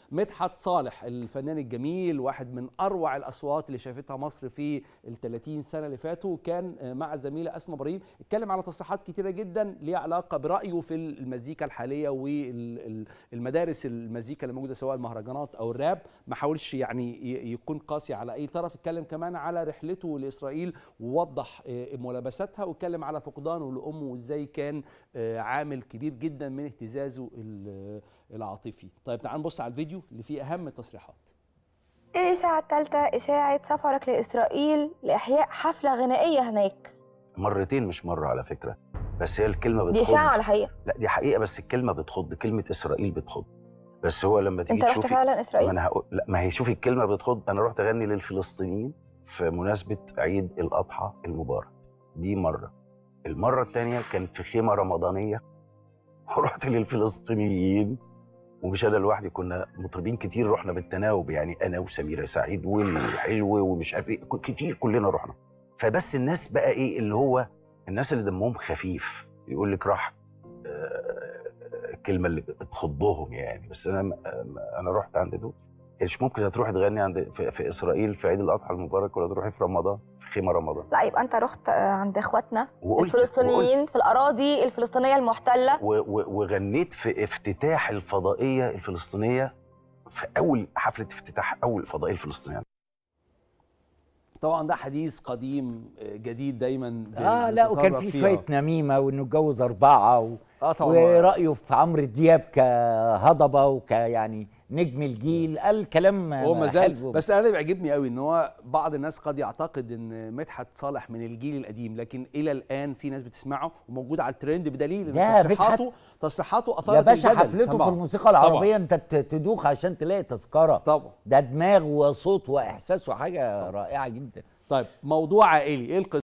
مدحت صالح الفنان الجميل واحد من اروع الاصوات اللي شافتها مصر في ال 30 سنه اللي فاتوا كان مع الزميله اسماء ابراهيم اتكلم على تصريحات كتيره جدا ليها علاقه برايه في المزيكا الحاليه والمدارس المزيكا اللي موجوده سواء المهرجانات او الراب ما حاولش يعني يكون قاسي على اي طرف اتكلم كمان على رحلته لاسرائيل ووضح ملابساتها واتكلم على فقدانه لامه وازاي كان عامل كبير جدا من اهتزازه العاطفي طيب تعال نبص على الفيديو اللي فيه اهم التصريحات الإشاعة الثالثة إشاعة سفرك لإسرائيل لإحياء حفلة غنائية هناك مرتين مش مرة على فكرة بس هي الكلمة بتخض دي إشاعة ولا حقيقة؟ لا دي حقيقة بس الكلمة بتخض كلمة إسرائيل بتخض بس هو لما تيجي أنت رحت تشوفي فعلا ما إسرائيل؟ انا هقول لا ما هي شوفي الكلمة بتخض انا رحت اغني للفلسطينيين في مناسبة عيد الأضحى المبارك دي مرة المرة الثانية كانت في خيمة رمضانية ورحت للفلسطينيين ومش انا لوحدي كنا مطربين كتير رحنا بالتناوب يعني انا وسميره سعيد والحلو ومش عارف ايه كتير كلنا رحنا فبس الناس بقى ايه اللي هو الناس اللي دمهم خفيف يقول لك راح الكلمه اللي بتخضهم يعني بس انا انا رحت عند دول مش ممكن تروحي تغني عند في, في اسرائيل في عيد الاضحى المبارك ولا تروحي في رمضان في خيمه رمضان لا يبقى أنت رحت عند إخواتنا وقلت الفلسطينيين في الأراضي الفلسطينية المحتلة و- و- وغنيت في افتتاح الفضائيه الفلسطينيه في اول حفله افتتاح اول فضائيه الفلسطينيه طبعا ده حديث قديم جديد دايما اه لا وكان بنتطرق في فيه. شويه نميمه وانه اتجوز اربعه و... اه طبعا ورايه في عمرو دياب كهضبه وك يعني نجم الجيل قال كلام هو ما حلو. زال بس انا اللي بيعجبني قوي ان هو بعض الناس قد يعتقد ان مدحت صالح من الجيل القديم لكن الى الان في ناس بتسمعه وموجود على الترند بدليل ان لا، تصريحاته تصريحاته يا اثارت باشا الجدل. حفلته في طبعاً. الموسيقى العربيه انت ت- تدوخ عشان تلاقي تذكره طبعا ده دماغ وصوت واحساس وحاجه رائعه جدا طيب موضوع عائلي ايه القصه